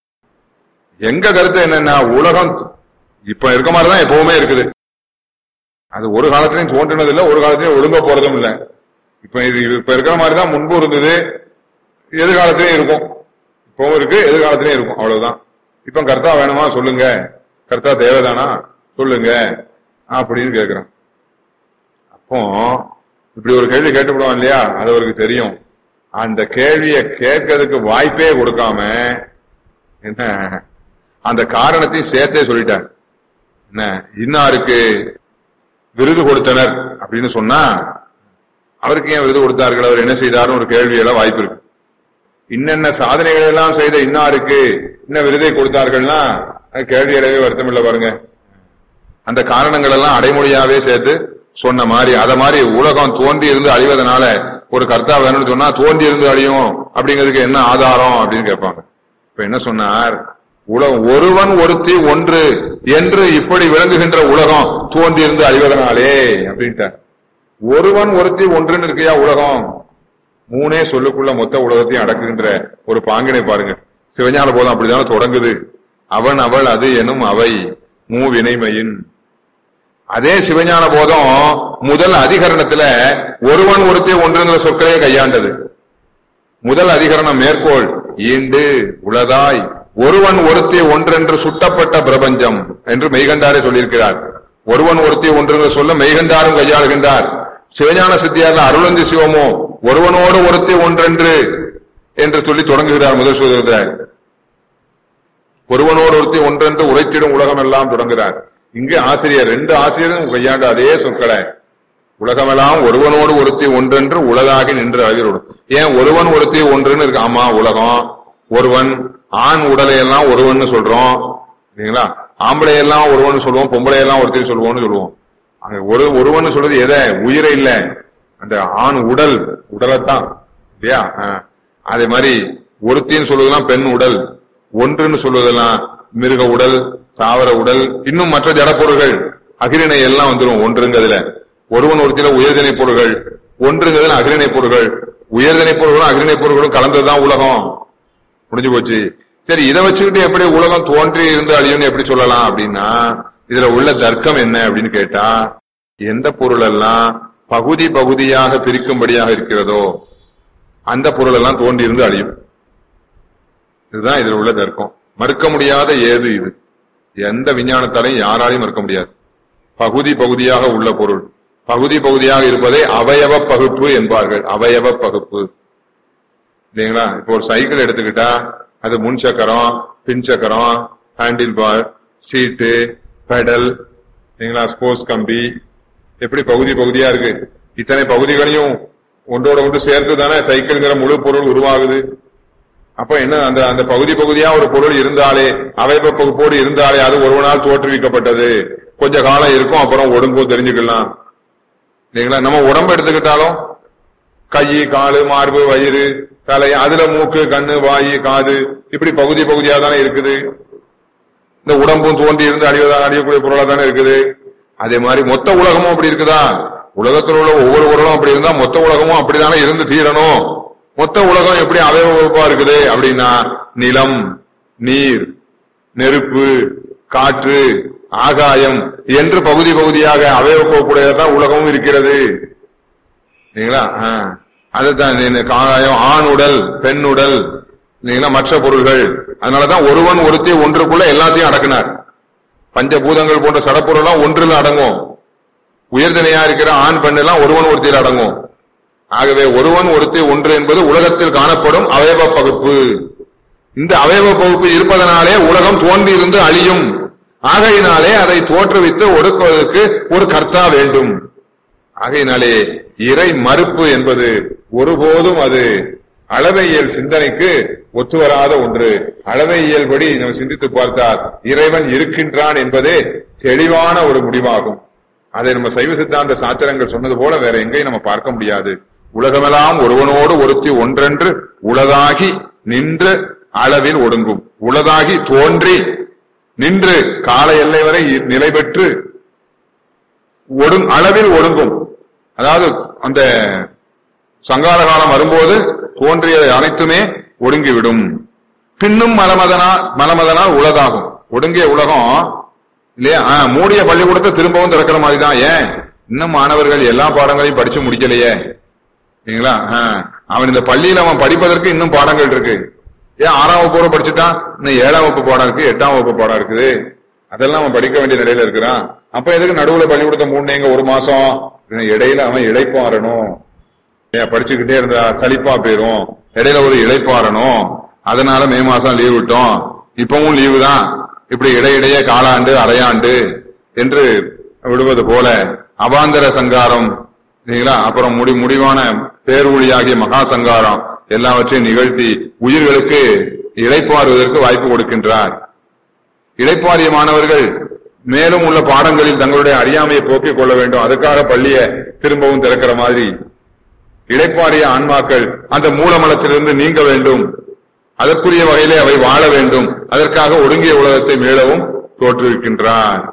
எங்க கருத்து என்னன்னா உலகம் இப்ப இருக்க மாதிரிதான் எப்பவுமே இருக்குது அது ஒரு காலத்திலையும் தோன்றினது இல்ல ஒரு காலத்திலையும் ஒழுங்க போறதும் இல்ல இப்ப இது இப்ப இருக்கிற மாதிரி தான் முன்பு இருந்தது எதிர்காலத்திலையும் இருக்கும் இப்பவும் இருக்கு எதிர்காலத்திலையும் இருக்கும் அவ்வளவுதான் இப்ப கர்த்தா வேணுமா சொல்லுங்க கர்த்தா தேவைதானா சொல்லுங்க அப்படின்னு கேக்குறான் அப்போ இப்படி ஒரு கேள்வி கேட்டுவிடுவான் இல்லையா அது அவருக்கு தெரியும் அந்த கேள்வியை கேட்கறதுக்கு வாய்ப்பே கொடுக்காம என்ன அந்த காரணத்தையும் சேர்த்தே சொல்லிட்டார் என்ன இன்னாருக்கு விருது கொடுத்தனர் அப்படின்னு சொன்னா அவருக்கு ஏன் விருது கொடுத்தார்கள் அவர் என்ன செய்தார்னு ஒரு கேள்வி எல்லாம் வாய்ப்பு இருக்கு இன்னென்ன சாதனைகள் எல்லாம் செய்த இன்னாருக்கு இன்ன விருதை கொடுத்தார்கள்னா அது கேள்வி எழவே வருத்தம் இல்ல பாருங்க அந்த காரணங்கள் எல்லாம் அடைமொழியாவே சேர்த்து சொன்ன மாதிரி அத மாதிரி உலகம் தோன்றி இருந்து அழிவதனால ஒரு கர்த்தா வேணும்னு சொன்னா தோன்றி இருந்து அழியும் அப்படிங்கிறதுக்கு என்ன ஆதாரம் அப்படின்னு கேட்பாங்க இப்ப என்ன சொன்னார் உலகம் ஒருவன் ஒருத்தி ஒன்று என்று இப்படி விளங்குகின்ற உலகம் தோன்றி இருந்து அழிவதனாலே அப்படின்ட்டார் ஒருவன் ஒருத்தி ஒன்றுன்னு இருக்கியா உலகம் மூணே சொல்லுக்குள்ள மொத்த உலகத்தையும் அடக்குகின்ற ஒரு பாங்கினை பாருங்க சிவஞான போதம் அப்படித்தானே தொடங்குது அவன் அவள் அது எனும் அவை மூவினைமையின் அதே சிவஞான போதம் முதல் அதிகரணத்துல ஒருவன் ஒருத்தி ஒன்றுங்கிற சொற்களே கையாண்டது முதல் அதிகரணம் மேற்கோள் ஈண்டு உளதாய் ஒருவன் ஒருத்தி ஒன்றென்று சுட்டப்பட்ட பிரபஞ்சம் என்று மெய்கண்டாரே சொல்லியிருக்கிறார் ஒருவன் ஒருத்தி ஒன்றுங்கிற சொல்ல மெய்கண்டாரும் கையாளுகின்றார் சிவஞான சித்தியார்ல அருளந்தி சிவமோ ஒருவனோடு ஒருத்தி ஒன்றென்று என்று சொல்லி தொடங்குகிறார் முதல் சூதரத்தில் ஒருவனோடு ஒருத்தி ஒன்றென்று உரைத்திடும் உலகம் எல்லாம் தொடங்குகிறார் இங்கு ஆசிரியர் ரெண்டு ஆசிரியரும் கையாண்ட அதே சொற்களை உலகமெல்லாம் ஒருவனோடு ஒருத்தி ஒன்றென்று உலகாகி நின்று அழகிறோடும் ஏன் ஒருவன் ஒருத்தி ஒன்றுன்னு இருக்கு ஆமா உலகம் ஒருவன் ஆண் உடலை எல்லாம் ஒருவன் சொல்றோம் சரிங்களா ஆம்பளை எல்லாம் ஒருவன் சொல்லுவோம் பொம்பளை எல்லாம் ஒருத்தர் சொல்லுவோம்னு சொல்லுவோம் அங்க ஒரு ஒருவன் சொல்றது எதை உயிரை இல்ல அந்த ஆண் உடல் உடலைத்தான் இல்லையா ஆ. அதே மாதிரி ஒருத்தின்னு சொல்வதெல்லாம் பெண் உடல் ஒன்றுன்னு சொல்வதெல்லாம் மிருக உடல் தாவர உடல் இன்னும் மற்ற ஜடப்பொருள்கள் அகிரிணை எல்லாம் வந்துரும் ஒன்றுங்கிறதுல ஒருவன் ஒருத்தில உயர்திணை பொருள்கள் ஒன்றுங்கிறதுல அகிரிணை பொருள்கள் உயர்திணை பொருள்களும் அகிரிணை பொருள்களும் கலந்ததுதான் உலகம் முடிஞ்சு போச்சு சரி இதை வச்சுக்கிட்டு எப்படி உலகம் தோன்றி இருந்து அழியும்னு எப்படி சொல்லலாம் அப்படின்னா இதுல உள்ள தர்க்கம் என்ன அப்படின்னு கேட்டா எந்த பொருள் எல்லாம் பகுதி பகுதியாக பிரிக்கும்படியாக இருக்கிறதோ அந்த பொருள் எல்லாம் தோன்றி இருந்து அழியும் இதுதான் இதுல உள்ள தர்க்கம் மறுக்க முடியாத ஏது இது எந்த விஞ்ஞானத்தாலையும் யாராலையும் மறுக்க முடியாது பகுதி பகுதியாக உள்ள பொருள் பகுதி பகுதியாக இருப்பதை அவயவ பகுப்பு என்பார்கள் அவயவ பகுப்பு இல்லைங்களா இப்போ ஒரு சைக்கிள் எடுத்துக்கிட்டா அது முன் சக்கரம் பின் சக்கரம் ஹேண்டில் பார் சீட்டு பெடல் இல்லைங்களா ஸ்போர்ட்ஸ் கம்பி எப்படி பகுதி பகுதியா இருக்கு இத்தனை பகுதிகளையும் ஒன்றோட ஒன்று சேர்த்து தானே சைக்கிள்ங்கிற முழு பொருள் உருவாகுது அப்ப என்ன அந்த அந்த பகுதி பகுதியா ஒரு பொருள் இருந்தாலே அவயவ பகுப்போடு இருந்தாலே அது ஒருவனால் தோற்றுவிக்கப்பட்டது கொஞ்ச காலம் இருக்கும் அப்புறம் ஒடுங்கும் தெரிஞ்சுக்கலாம் இல்லைங்களா நம்ம உடம்பு எடுத்துக்கிட்டாலும் கை காலு மார்பு வயிறு தலை அதுல மூக்கு கண்ணு வாய் காது இப்படி பகுதி பகுதியா தானே இருக்குது இந்த உடம்பும் தோன்றி இருந்து அடிவதா அடியக்கூடிய பொருளா தானே இருக்குது அதே மாதிரி மொத்த உலகமும் அப்படி இருக்குதா உலகத்தில் உள்ள ஒவ்வொரு பொருளும் அப்படி இருந்தா மொத்த உலகமும் அப்படித்தானே இருந்து தீரணும் மொத்த உலகம் எப்படி அவயவப்பா இருக்குது அப்படின்னா நிலம் நீர் நெருப்பு காற்று ஆகாயம் என்று பகுதி பகுதியாக அவயவப்பக்கூடியதான் உலகமும் இருக்கிறது இல்லைங்களா ஆ. அதுதான் இந்த காயம் ஆண் உடல் பெண் உடல் இல்லைங்களா மற்ற பொருள்கள் அதனாலதான் ஒருவன் ஒருத்தி ஒன்றுக்குள்ள எல்லாத்தையும் அடக்கினார் பஞ்சபூதங்கள் போன்ற சடப்பொருள்லாம் ஒன்றில் அடங்கும் உயர்தனையா இருக்கிற ஆண் பெண் எல்லாம் ஒருவன் ஒருத்தியில் அடங்கும் ஆகவே ஒருவன் ஒருத்தி ஒன்று என்பது உலகத்தில் காணப்படும் அவயவ பகுப்பு இந்த அவயவ பகுப்பு இருப்பதனாலே உலகம் தோன்றியிருந்து அழியும் ஆகையினாலே அதை தோற்றுவித்து ஒடுக்குவதற்கு ஒரு கர்த்தா வேண்டும் ஆகையினாலே இறை மறுப்பு என்பது ஒருபோதும் அது அளவையியல் சிந்தனைக்கு ஒத்துவராத ஒன்று அளவையியல் படி நம்ம சிந்தித்து பார்த்தால் இறைவன் இருக்கின்றான் என்பதே தெளிவான ஒரு முடிவாகும் அதை நம்ம சைவ சித்தாந்த சாத்திரங்கள் சொன்னது போல வேற எங்கேயும் நம்ம பார்க்க முடியாது உலகமெல்லாம் ஒருவனோடு ஒருத்தி ஒன்றென்று உளதாகி நின்று அளவில் ஒடுங்கும் உளதாகி தோன்றி நின்று கால எல்லை வரை நிலை பெற்று ஒடுங் அளவில் ஒடுங்கும் அதாவது அந்த சங்கார காலம் வரும்போது தோன்றிய அனைத்துமே ஒடுங்கிவிடும் பின்னும் மலமதனால் மலமதனால் உலகாகும் ஒடுங்கிய உலகம் இல்லையா ஆ, மூடிய பள்ளிக்கூடத்தை திரும்பவும் திறக்கிற மாதிரி தான் ஏன் இன்னும் மாணவர்கள் எல்லா பாடங்களையும் படிச்சு முடிக்கலையே சரிங்களா ஆ, அவன் இந்த பள்ளியில அவன் படிப்பதற்கு இன்னும் பாடங்கள் இருக்கு ஏன் ஆறாம் வகுப்போட படிச்சுட்டான் இன்னும் ஏழாம் வகுப்பு பாடம் இருக்கு எட்டாம் வகுப்பு பாடம் இருக்குது அதெல்லாம் அவன் படிக்க வேண்டிய நிலையில இருக்கிறான் அப்ப எதுக்கு நடுவுல பள்ளிக்கூடத்தை மூணுங்க ஒரு மாசம் இன்னும் இடையில அவன் இழைப்பாறணும் ஏன் படிச்சுக்கிட்டே இருந்தா சலிப்பா போயிரும் இடையில ஒரு இழைப்பாறணும் அதனால மே மாசம் லீவ் விட்டோம் இப்பவும் லீவு தான் இப்படி இடையிடையே காலாண்டு அரையாண்டு என்று விடுவது போல அவாந்தர சங்காரம் சரிங்களா அப்புறம் முடி முடிவான பேரொழியாகிய மகா சங்காரம் எல்லாவற்றையும் நிகழ்த்தி உயிர்களுக்கு இழைப்பாறுவதற்கு வாய்ப்பு கொடுக்கின்றார் இளைப்பாறிய மாணவர்கள் மேலும் உள்ள பாடங்களில் தங்களுடைய அறியாமையை போக்கிக் கொள்ள வேண்டும் அதுக்காக பள்ளியை திரும்பவும் திறக்கிற மாதிரி இளைப்பாறிய ஆன்மாக்கள் அந்த மூலமலத்திலிருந்து நீங்க வேண்டும் அதற்குரிய வகையிலே அவை வாழ வேண்டும் அதற்காக ஒடுங்கிய உலகத்தை மீளவும் தோற்றுவிக்கின்றார்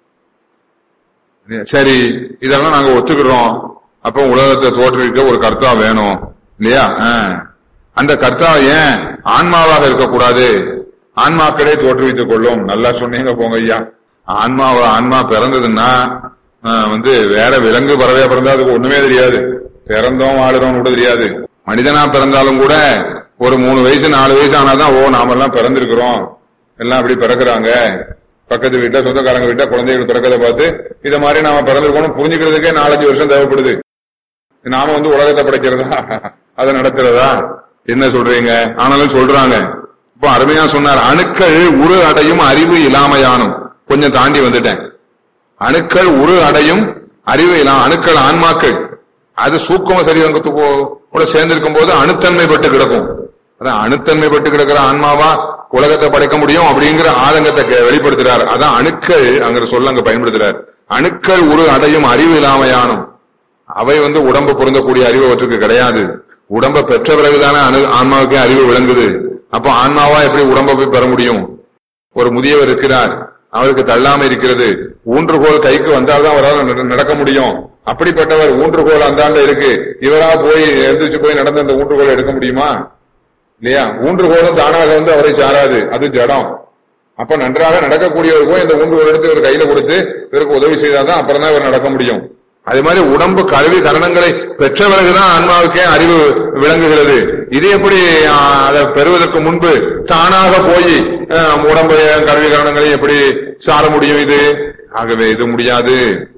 சரி இதெல்லாம் நாங்க ஒத்துக்கிறோம் அப்ப உலகத்தை தோற்றுவிக்க ஒரு கர்த்தா வேணும் இல்லையா ஆ. அந்த கர்த்தா ஏன் ஆன்மாவாக இருக்கக்கூடாது ஆன்மாக்களே தோற்றுவித்துக் கொள்ளும் நல்லா சொன்னீங்க போங்க ஐயா ஆன்மாவ ஆன்மா பிறந்ததுன்னா ஆ, வந்து வேற விலங்கு பறவையா பிறந்தா அதுக்கு ஒண்ணுமே தெரியாது பிறந்தோம் வாழுறோம் கூட தெரியாது மனிதனா பிறந்தாலும் கூட ஒரு மூணு வயசு நாலு வயசு ஆனாதான் ஓ நாமெல்லாம் பிறந்திருக்கிறோம் எல்லாம் அப்படி பிறக்குறாங்க பக்கத்து வீட்டுல சொந்தக்காரங்க வீட்டுல குழந்தைகள் பிறக்கதை பார்த்து இத மாதிரி நாம பிறந்திருக்கோம் புரிஞ்சுக்கிறதுக்கே நாலஞ்சு வருஷம் தேவைப்படுது நாம வந்து உலகத்தை படைக்கிறதா அதை நடத்துறதா என்ன சொல்றீங்க ஆனாலும் சொல்றாங்க இப்போ அருமையா சொன்னார் அணுக்கள் உரு அடையும் அறிவு இல்லாமையானும் கொஞ்சம் தாண்டி வந்துட்டேன் அணுக்கள் உரு அடையும் அறிவு இல்லாம அணுக்கள் ஆன்மாக்கள் அது சூக்கம சரீரத்து கூட சேர்ந்திருக்கும் போது அணுத்தன்மை பட்டு கிடக்கும் அதான் அணுத்தன்மை பட்டு கிடக்கிற ஆன்மாவா உலகத்தை படைக்க முடியும் அப்படிங்கிற ஆதங்கத்தை கே- வெளிப்படுத்துறார் அதான் அணுக்கள் அங்கிற சொல்ல அங்க பயன்படுத்துறார் அணுக்கள் உரு அடையும் அறிவு இல்லாமையானும் அவை வந்து உடம்பு பொருந்தக்கூடிய அறிவு அவற்றுக்கு கிடையாது உடம்பை பெற்ற பிறகுதானே அணு ஆன்மாவுக்கே அறிவு விளங்குது அப்போ ஆன்மாவா எப்படி உடம்பை போய் பெற முடியும் ஒரு முதியவர் இருக்கிறார் அவருக்கு தள்ளாம இருக்கிறது ஊன்றுகோல் கைக்கு வந்தால்தான் அவரால் நட- நடக்க முடியும் அப்படிப்பட்டவர் ஊன்றுகோல் அந்தாண்ட இருக்கு இவரா போய் எழுந்திரிச்சு போய் நடந்து அந்த ஊன்றுகோலை எடுக்க முடியுமா இல்லையா ஊன்றுகோலும் தானாக வந்து அவரை சாராது அது ஜடம் அப்ப நன்றாக நடக்கக்கூடியவர் போய் இந்த ஊன்றுகோல் எடுத்து இவர் கையில கொடுத்து இவருக்கு உதவி செய்தாதான் அப்புறம் தான் இவர் நடக்க முடியும் அதே மாதிரி உடம்பு கருவி கரணங்களை பெற்ற பிறகுதான் ஆன்மாவுக்கே அறிவு விளங்குகிறது இது எப்படி ஆ, அதை பெறுவதற்கு முன்பு தானாக போய் ஆ, உடம்பு கருவி கரணங்களை எப்படி சார முடியும் இது ஆகவே இது முடியாது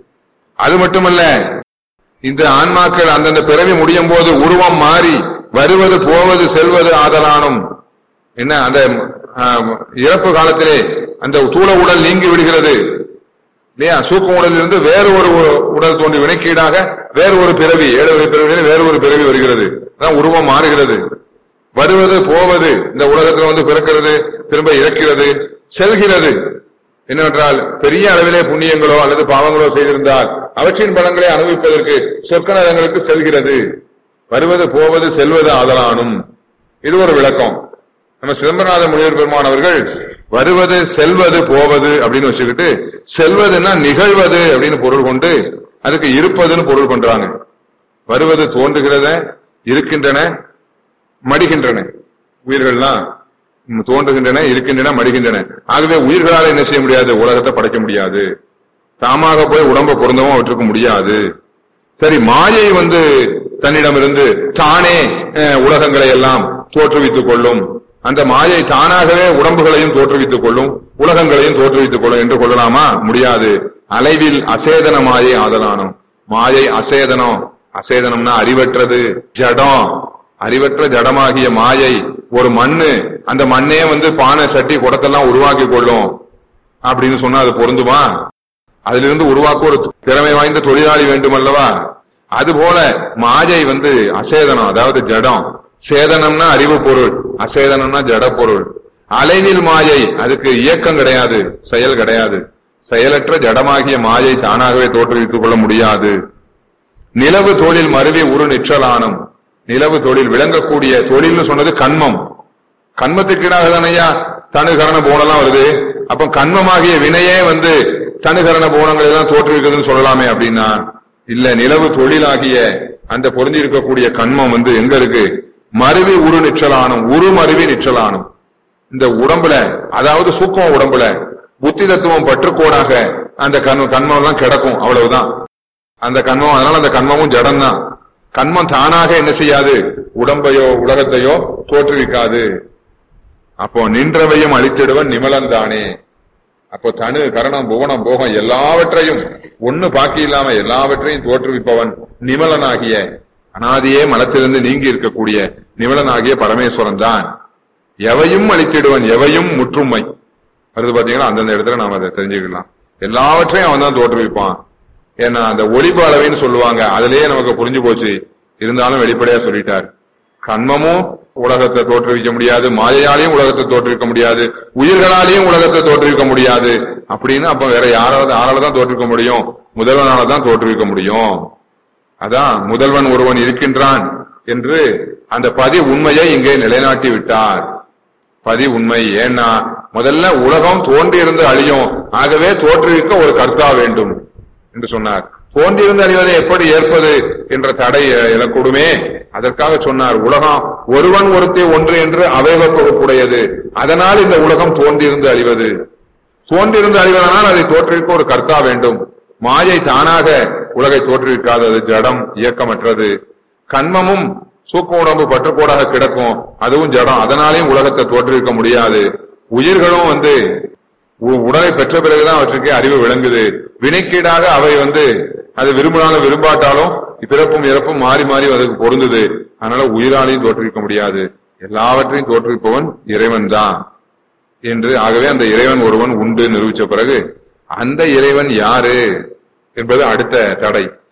அது மட்டுமல்ல இந்த ஆன்மாக்கள் அந்தந்த பிறவி முடியும் போது உருவம் மாறி வருவது போவது செல்வது ஆதலானும் என்ன அந்த ஆஹ், இறப்பு காலத்திலே அந்த தூள உடல் நீங்கி விடுகிறது இல்லையா சூக்க உடலில் இருந்து வேறு ஒரு உ- உடல் தோன்றி வினைக்கீடாக வேறு ஒரு பிறவி ஏழு வகை பிறவியிலே வேறு ஒரு பிறவி வருகிறது அதான் உருவம் மாறுகிறது வருவது போவது இந்த உலகத்துல வந்து பிறக்கிறது திரும்ப இறக்கிறது செல்கிறது என்னவென்றால் பெரிய அளவிலே புண்ணியங்களோ அல்லது பாவங்களோ செய்திருந்தால் அவற்றின் பலன்களை அனுபவிப்பதற்கு சொற்கநலங்களுக்கு செல்கிறது வருவது போவது செல்வது ஆதலானும் இது ஒரு விளக்கம் நம்ம சிதம்பரநாத முனிவர் பெருமான் அவர்கள் வருவது செல்வது போவது அப்படின்னு வச்சுக்கிட்டு செல்வதுன்னா நிகழ்வது அப்படின்னு பொருள் கொண்டு அதுக்கு இருப்பதுன்னு பொருள் பண்றாங்க வருவது தோன்றுகிறத இருக்கின்றன மடிகின்றன உயிர்கள்லாம் ம், தோன்றுகின்றன இருக்கின்றன மடிகின்றன ஆகவே உயிர்களால் என்ன செய்ய முடியாது உலகத்தை படைக்க முடியாது தாமாக போய் உடம்ப பொருந்தவும் அவற்றுக்கு முடியாது சரி மாயை வந்து தன்னிடமிருந்து தானே அஹ், உலகங்களை எல்லாம் தோற்றுவித்துக் கொள்ளும் அந்த மாயை தானாகவே உடம்புகளையும் தோற்றுவித்துக் கொள்ளும் உலகங்களையும் தோற்றுவித்துக் கொள்ளும் என்று கொள்ளலாமா முடியாது அலைவில் அசேதன மாயை ஆதலானும் மாயை அசேதனம் அசேதனம்னா அறிவற்றது ஜடம் அறிவற்ற ஜடமாகிய மாயை ஒரு மண்ணு அந்த மண்ணே வந்து பானை சட்டி குடத்தெல்லாம் உருவாக்கி கொள்ளும் அப்படின்னு சொன்னா அது பொருந்துமா அதிலிருந்து உருவாக்க ஒரு திறமை வாய்ந்த தொழிலாளி வேண்டும் அல்லவா அதுபோல மாயை வந்து அசேதனம் அதாவது ஜடம் சேதனம்னா அறிவு பொருள் அசேதனம்னா ஜட பொருள் அலைவில் மாயை அதுக்கு இயக்கம் கிடையாது செயல் கிடையாது செயலற்ற ஜடமாகிய மாயை தானாகவே தோற்றுவித்துக் கொள்ள முடியாது நிலவு தொழில் மருவி உரு நிற்றலானும் நிலவு தொழில் விளங்கக்கூடிய தொழில்னு சொன்னது கண்மம் கண்மத்துக்கீடாக தானையா தனுகரண போனெல்லாம் வருது அப்ப கண்மமாகிய வினையே வந்து தனுகரண போனங்களை எல்லாம் தோற்றுவிக்குதுன்னு சொல்லலாமே அப்படின்னா இல்ல நிலவு தொழிலாகிய அந்த பொருந்தி இருக்கக்கூடிய கண்மம் வந்து எங்க இருக்கு மருவி உரு நிற்றலானும் உரு மருவி நிற்றலானும் இந்த உடம்புல அதாவது சூக்கம் உடம்புல புத்தி தத்துவம் பற்றுக்கோடாக அந்த கண் கண்மம் எல்லாம் கிடக்கும் அவ்வளவுதான் அந்த கண்மம் அதனால அந்த கண்மமும் ஜடம் தான் கண்மம் தானாக என்ன செய்யாது உடம்பையோ உலகத்தையோ தோற்றுவிக்காது அப்போ நின்றவையும் அழித்திடுவன் நிமலன் தானே அப்போ தனு கரணம் புவனம் போகம் எல்லாவற்றையும் ஒண்ணு பாக்கி இல்லாம எல்லாவற்றையும் தோற்றுவிப்பவன் நிமலனாகிய அனாதியே மலத்திலிருந்து நீங்கி இருக்கக்கூடிய நிமலனாகிய பரமேஸ்வரன் தான் எவையும் அழித்திடுவன் எவையும் முற்றுமை வருது பாத்தீங்கன்னா அந்தந்த இடத்துல நாம அதை தெரிஞ்சுக்கலாம் எல்லாவற்றையும் அவன் தான் தோற்றுவிப்பான் ஏன்னா அந்த ஒளிப்பு அளவைன்னு சொல்லுவாங்க அதுலயே நமக்கு புரிஞ்சு போச்சு இருந்தாலும் வெளிப்படையா சொல்லிட்டார் கண்மமும் உலகத்தை தோற்றுவிக்க முடியாது மாயையாலையும் உலகத்தை தோற்றுவிக்க முடியாது உயிர்களாலையும் உலகத்தை தோற்றுவிக்க முடியாது அப்படின்னு அப்ப வேற யாரால யாரால தான் தோற்றுவிக்க முடியும் முதல்வனால தான் தோற்றுவிக்க முடியும் அதான் முதல்வன் ஒருவன் இருக்கின்றான் என்று அந்த பதி உண்மையை இங்கே நிலைநாட்டி விட்டார் பதி உண்மை ஏன்னா முதல்ல உலகம் தோன்றியிருந்து அழியும் ஆகவே தோற்றுவிக்க ஒரு கர்த்தா வேண்டும் என்று சொன்னார் தோன்றியிருந்து அழிவதை எப்படி ஏற்பது என்ற தடை அஹ், எழக்கூடுமே அதற்காக சொன்னார் உலகம் ஒருவன் ஒருத்தி ஒன்று என்று அவைவப்புடையது அதனால் இந்த உலகம் தோன்றியிருந்து அழிவது தோன்றியிருந்து அழிவதனால் அதை தோற்றுவிக்க ஒரு கர்த்தா வேண்டும் மாயை தானாக உலகை தோற்றுவிக்காதது ஜடம் இயக்கமற்றது கண்மமும் சூக்க உடம்பு பற்றுக்கோடாக கிடக்கும் அதுவும் ஜடம் அதனாலேயும் உலகத்தை தோற்றுவிக்க முடியாது உயிர்களும் வந்து உ- உடலை பெற்ற பிறகுதான் அவற்றுக்கு அறிவு விளங்குது வினைக்கீடாக அவை வந்து அது விரும்பினாலும் விரும்பாட்டாலும் பிறப்பும் இறப்பும் மாறி மாறி அதுக்கு பொருந்துது அதனால உயிராலையும் தோற்றுவிக்க முடியாது எல்லாவற்றையும் தோற்றுவிப்பவன் இறைவன் தான் என்று ஆகவே அந்த இறைவன் ஒருவன் உண்டு நிரூபிச்ச பிறகு அந்த இறைவன் யாரு என்பது அடுத்த தடை